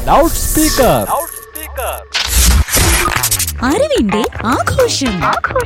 loud speaker അറിവിന്റെ ആഘോഷം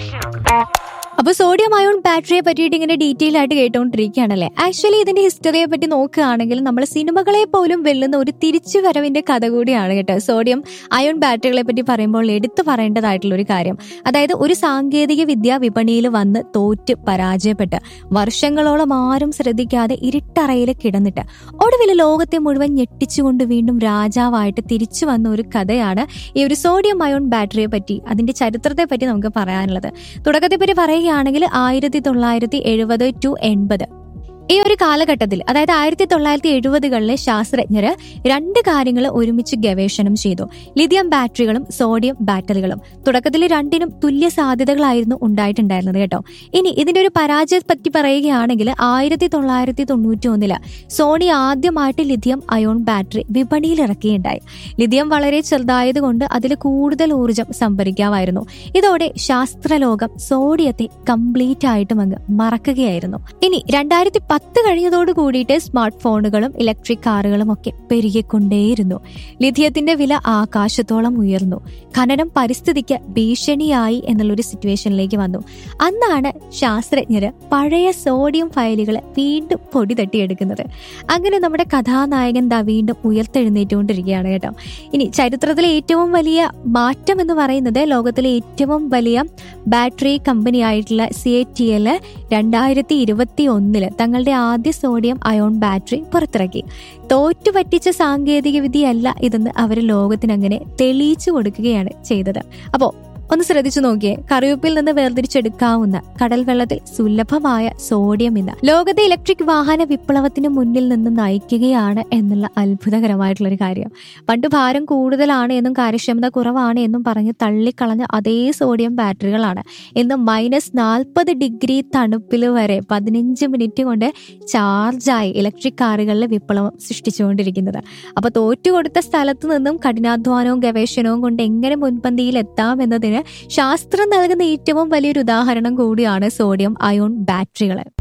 അപ്പൊ സോഡിയം അയോൺ ബാറ്ററിയെ പറ്റിയിട്ട് ഇങ്ങനെ ഡീറ്റെയിൽ ആയിട്ട് കേട്ടോണ്ടിരിക്കുകയാണല്ലേ ആക്ച്വലി ഇതിന്റെ ഹിസ്റ്ററിയെ പറ്റി നോക്കുകയാണെങ്കിൽ നമ്മൾ സിനിമകളെ പോലും വെല്ലുന്ന ഒരു തിരിച്ചുവരവിന്റെ കഥ കൂടിയാണ് കേട്ടോ സോഡിയം അയോൺ ബാറ്ററികളെ പറ്റി പറയുമ്പോൾ എടുത്തു പറയേണ്ടതായിട്ടുള്ള ഒരു കാര്യം അതായത് ഒരു സാങ്കേതിക വിദ്യ വിപണിയിൽ വന്ന് തോറ്റ് പരാജയപ്പെട്ട് വർഷങ്ങളോളം ആരും ശ്രദ്ധിക്കാതെ ഇരുട്ടറയിൽ കിടന്നിട്ട് ഒടുവിൽ ലോകത്തെ മുഴുവൻ ഞെട്ടിച്ചുകൊണ്ട് വീണ്ടും രാജാവായിട്ട് തിരിച്ചു വന്ന ഒരു കഥയാണ് ഈ ഒരു സോഡിയം അയോൺ ബാറ്ററിയെ പറ്റി അതിന്റെ ചരിത്രത്തെ പറ്റി നമുക്ക് പറയാനുള്ളത് തുടക്കത്തെ പറ്റി പറയുകയാണെങ്കിൽ ആയിരത്തി തൊള്ളായിരത്തി എഴുപത് ടു എൺപത് ഈ ഒരു കാലഘട്ടത്തിൽ അതായത് ആയിരത്തി തൊള്ളായിരത്തി എഴുപതുകളിലെ ശാസ്ത്രജ്ഞര് രണ്ട് കാര്യങ്ങൾ ഒരുമിച്ച് ഗവേഷണം ചെയ്തു ലിഥിയം ബാറ്ററികളും സോഡിയം ബാറ്ററികളും തുടക്കത്തിൽ രണ്ടിനും തുല്യ സാധ്യതകളായിരുന്നു ഉണ്ടായിട്ടുണ്ടായിരുന്നത് കേട്ടോ ഇനി ഇതിന്റെ ഒരു പരാജയത്തെ പറ്റി പറയുകയാണെങ്കിൽ ആയിരത്തി തൊള്ളായിരത്തി തൊണ്ണൂറ്റി ഒന്നില് സോണി ആദ്യമായിട്ട് ലിഥിയം അയോൺ ബാറ്ററി വിപണിയിൽ ഇറക്കിയുണ്ടായി ലിഥിയം വളരെ ചെറുതായതുകൊണ്ട് അതിൽ കൂടുതൽ ഊർജം സംഭരിക്കാമായിരുന്നു ഇതോടെ ശാസ്ത്രലോകം സോഡിയത്തെ കംപ്ലീറ്റ് ആയിട്ടും അങ്ങ് മറക്കുകയായിരുന്നു ഇനി രണ്ടായിരത്തി പത്ത് കഴിഞ്ഞതോട് കൂടിയിട്ട് സ്മാർട്ട് ഫോണുകളും ഇലക്ട്രിക് കാറുകളും ഒക്കെ പെരുകിക്കൊണ്ടേയിരുന്നു ലിഥിയത്തിന്റെ വില ആകാശത്തോളം ഉയർന്നു ഖനനം പരിസ്ഥിതിക്ക് ഭീഷണിയായി എന്നുള്ളൊരു സിറ്റുവേഷനിലേക്ക് വന്നു അന്നാണ് ശാസ്ത്രജ്ഞര് പഴയ സോഡിയം ഫയലുകൾ വീണ്ടും പൊടി തട്ടിയെടുക്കുന്നത് അങ്ങനെ നമ്മുടെ കഥാനായകൻ ദാ വീണ്ടും ഉയർത്തെഴുന്നേറ്റുകൊണ്ടിരിക്കുകയാണ് കേട്ടോ ഇനി ചരിത്രത്തിലെ ഏറ്റവും വലിയ മാറ്റം എന്ന് പറയുന്നത് ലോകത്തിലെ ഏറ്റവും വലിയ ബാറ്ററി കമ്പനി ആയിട്ടുള്ള സി എ ടി എൽ രണ്ടായിരത്തി ഇരുപത്തി ഒന്നില് തങ്ങളുടെ ആദ്യ സോഡിയം അയോൺ ബാറ്ററി പുറത്തിറക്കി തോറ്റു പറ്റിച്ച സാങ്കേതിക വിദ്യയല്ല ഇതെന്ന് അവർ ലോകത്തിനങ്ങനെ തെളിയിച്ചു കൊടുക്കുകയാണ് ചെയ്തത് അപ്പോൾ ഒന്ന് ശ്രദ്ധിച്ചു നോക്കിയേ കറിവേപ്പിൽ നിന്ന് വേർതിരിച്ചെടുക്കാവുന്ന കടൽ വെള്ളത്തിൽ സുലഭമായ സോഡിയം ഇന്ന് ലോകത്തെ ഇലക്ട്രിക് വാഹന വിപ്ലവത്തിന് മുന്നിൽ നിന്ന് നയിക്കുകയാണ് എന്നുള്ള അത്ഭുതകരമായിട്ടുള്ള ഒരു കാര്യം പണ്ട് ഭാരം കൂടുതലാണ് എന്നും കാര്യക്ഷമത കുറവാണ് എന്നും പറഞ്ഞ് തള്ളിക്കളഞ്ഞ അതേ സോഡിയം ബാറ്ററികളാണ് ഇന്ന് മൈനസ് നാൽപ്പത് ഡിഗ്രി തണുപ്പിൽ വരെ പതിനഞ്ച് മിനിറ്റ് കൊണ്ട് ചാർജായി ഇലക്ട്രിക് കാറുകളിലെ വിപ്ലവം സൃഷ്ടിച്ചുകൊണ്ടിരിക്കുന്നത് അപ്പൊ തോറ്റുകൊടുത്ത സ്ഥലത്തു നിന്നും കഠിനാധ്വാനവും ഗവേഷണവും കൊണ്ട് എങ്ങനെ മുൻപന്തിയിൽ എത്താം എന്നതിന് ശാസ്ത്രം നൽകുന്ന ഏറ്റവും വലിയൊരു ഉദാഹരണം കൂടിയാണ് സോഡിയം അയോൺ ബാറ്ററികൾ